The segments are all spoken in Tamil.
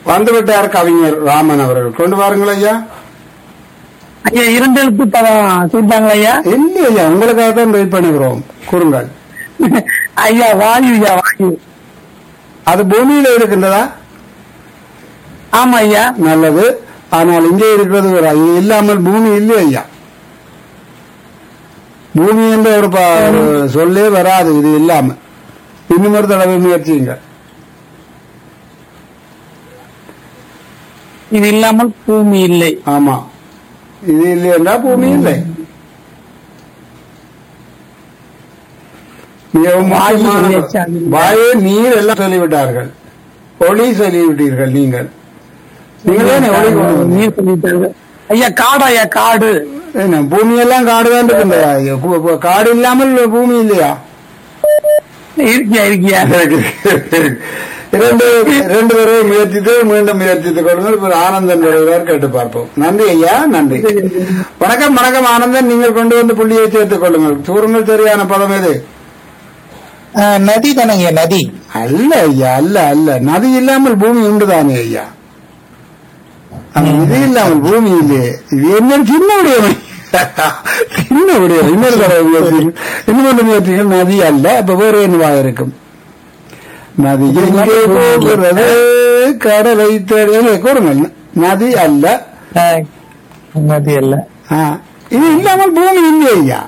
வந்துவிட்டார் கவிஞர் ராமன் அவர்கள் கொண்டு வாருங்கள் ஐயா ஐயா இரண்டு எழுத்து பதம் சொல்லிட்டாங்களா ஐயா இல்லை ஐயா உங்களுக்காக தான் வெயிட் பண்ணுகிறோம் கூறுங்கள் ஐயா வாயு ஐயா வாயு அது பூமியில இருக்கின்றதா ஆமா ஐயா நல்லது ஆனால் இங்கே இருக்கிறது ஒரு இது இல்லாமல் பூமி இல்லை ஐயா பூமி என்ற ஒரு ப- ஒரு சொல்லே வராது இது இல்லாம இன்னும் ஒரு தடவை முயற்சிங்க இது இல்லாமல் பூமி இல்லை ஆமா இது இல்லை என்றால் பூமி இல்லை மிகவும் முக்கியமான வாயு, வாயு நீர் எல்லாம் சொல்லிவிட்டார்கள் ஒளி சொல்லிவிட்டீர்கள் நீங்கள் நீங்கள் தானே ஒளி கொண்டு வந்தீங்க? நீர் சொல்லிட்டாங்க ஐயா காடு ஐயா காடு என்ன பூமியெல்லாம் காடு தான் இருக்குல்லையா ஐயா, கு- கு- காடு இல்லாமல் பூமி இல்லையா இருக்கியா இருக்கியா இரண்டு இரண்டு தடவை முயற்சித்து மீண்டும் முயற்சித்துக் கொள்ளுங்கள் இப்ப ஆனந்தன் வருகிறார் கேட்டு பார்ப்போம் நன்றி ஐயா நன்றி வணக்கம் வணக்கம் ஆனந்தன் நீங்கள் கொண்டு வந்து புள்ளியை சேர்த்துக் கொள்ளுங்கள் சூருங்கள் சரியான பதம் எது நதி தானங்க நதி அல்ல ஐயா அல்ல அல்ல நதி இல்லாமல் பூமி உண்டுதானே ஐயா அது இது இல்லாமல் பூமி இல்லையே இது என்ன சின்ன உடையவன் சின்ன உடையவன் இன்னொரு தடவை முயற்சி இன்னொரு முயற்சிகள் நதி அல்ல அப்ப வேறு என்னவா இருக்கும் நதி எங்கே போகிறது கடலை தேடி எங்கே கூறுங்கள் நதி அல்ல அஹ், நதி அல்ல ஆ, இது இல்லாமல் பூமி இல்லை ஐயா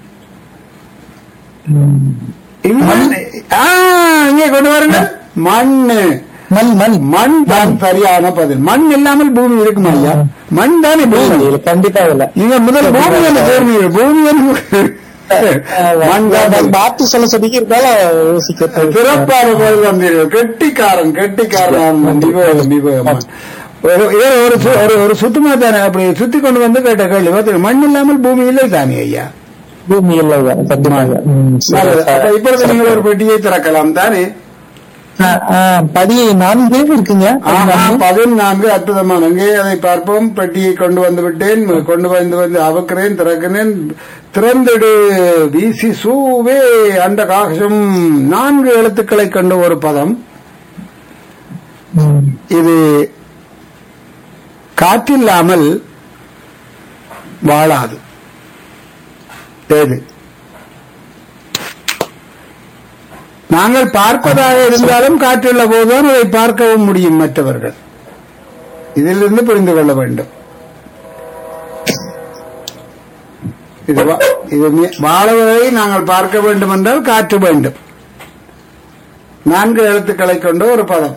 இது மண். ஆ, இங்கே கொண்டு வாருங்க மண்ணு மண் மண் மண் தான் சரியான பதில் மண் இல்லாமல் பூமி இருக்குமா ஐயா மண் தானே பூமி இல்ல, கண்டிப்பா இல்ல நீங்க முதல் பூமி என்ன சேர்ந்தீங்க பூமி என்ன மண் தான் பதில். பாத்து சொல்ல சொல்லி இருந்தாலும் யோசிக்க சிறப்பான பதில் வந்தீர்கள் கெட்டிக்காரன் கெட்டிக்காரன் நிபோகம் நிபோகம் ஒரு இவர் ஒரு சு- ஒரு ஒரு சுத்தமா தானே அப்படி சுத்தி கொண்டு வந்து கேட்ட கேள்வி பார்த்தீங்க, மண் இல்லாமல் பூமி இல்லை தானே ஐயா பூமி இல்ல கண்டிப்பாக ம், சரி. நல்லது. அப்ப இப்பொழுது நீங்கள் ஒரு பெட்டியை திறக்கலாம் தானே அஹ், அஹ், படி நான்கு இருக்குங்க ஆஹா, பதினான்கு அற்புதமான அங்கே அதை பார்ப்போம் பெட்டியை கொண்டு வந்து விட்டேன் கொண்டு வந்து வந்து அவுக்கிறேன் திறக்கிறேன் திறந்திடு வீசி சூவே அந்த காகம் நான்கு எழுத்துக்களை கொண்ட ஒரு பதம் ம். இது காற்றில்லாமல் வாழாது ஏது நாங்கள் பார்ப்பதாக இருந்தாலும் காற்றுள்ள போதுதான் அதை பார்க்கவும் முடியும் மற்றவர்கள் இதிலிருந்து புரிந்து கொள்ள வேண்டும் இது வா- இது மி- வாழுவதை நாங்கள் பார்க்க வேண்டும் என்றால் காற்று வேண்டும் நான்கு எழுத்துக்களை கொண்ட ஒரு பதம்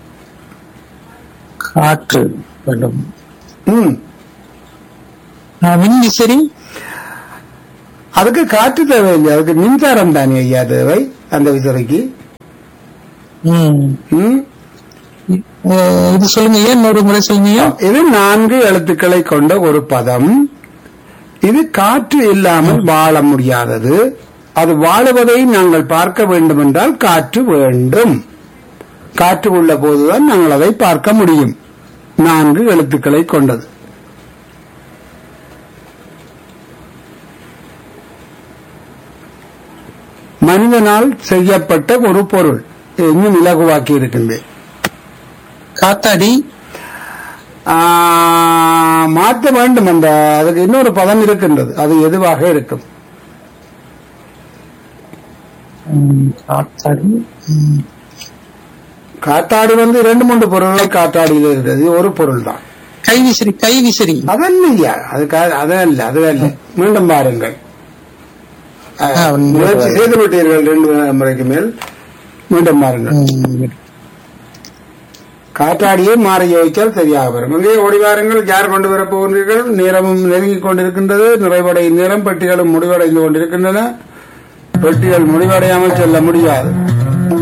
காற்று வேண்டும் ம் அஹ், மின் விசிறி அதுக்கு காற்று தேவையில்லை அதுக்கு மின்சாரம் தானே ஐயா தேவை அந்த விசிறைக்கு ம். ம்? அஹ், இது சொல்லுங்க ஏன் இன்னொரு முறை சொல்லுங்க இது நான்கு எழுத்துக்களை கொண்ட ஒரு பதம் இது காற்று இல்லாமல் வாழ முடியாதது அது வாழுவதை நாங்கள் பார்க்க வேண்டும் என்றால் காற்று வேண்டும் காற்று உள்ள போதுதான் நாங்கள் அதை பார்க்க முடியும் நான்கு எழுத்துக்களை கொண்டது மனிதனால் செய்யப்பட்ட ஒரு பொருள் இன்னும் இலகுவாக்கி இருக்கின்றேன் காத்தாடி ஆ, மாற்ற வேண்டும் அந்த அதுக்கு இன்னொரு பதம் இருக்கின்றது அது எதுவாக இருக்கும் ம், காத்தாடி ம். காத்தாடி வந்து இரண்டு மூன்று பொருள்கள் காத்தாடியில் இருக்கிறது இது ஒரு பொருள் தான் கை விசிறி கை விசிறி அதல்லையா அதுக்காக அதல்ல அதுவல்ல மீண்டும் பாருங்கள் ஆ, ஆ, மீண்டும் முயற்சி பாருங்கள். செய்து விட்டீர்கள் ரெண்டு முறைக்கு மேல் மீண்டும் பாருங்கள் ம். காற்றாடியை மாறி யோசித்தால் சரியாக வரும் அங்கே ஓடி வாருங்கள் யார் கொண்டு வரப் போகிறீர்கள் நேரமும் நெருங்கிக் கொண்டிருக்கின்றது நிறைவடை நேரம் பெட்டிகளும் முடிவடைந்து கொண்டிருக்கின்றன பெட்டிகள் முடிவடையாமல் செல்ல முடியாது